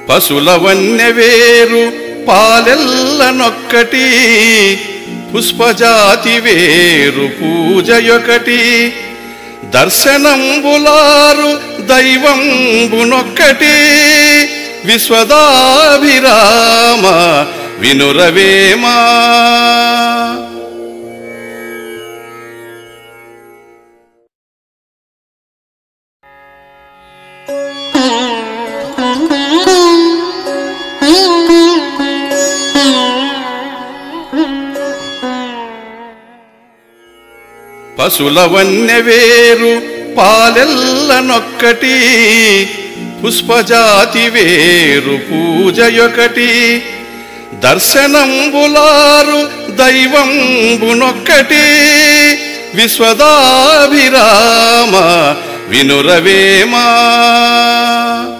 పశుల వన్య వేరు పాలెల్లనొక్కటి పుష్పజాతి వేరు పూజయొకటి దర్శనంబులారు దైవంబునొక్కటి విశ్వదాభిరామ వినురవేమా పశుల వన్య వేరు పాలెల్లనొక్కటి పుష్పజాతి వేరు పూజయొకటి దర్శనంబులారు దైవంబునొక్కటి విశ్వదాభిరామ వినురవేమా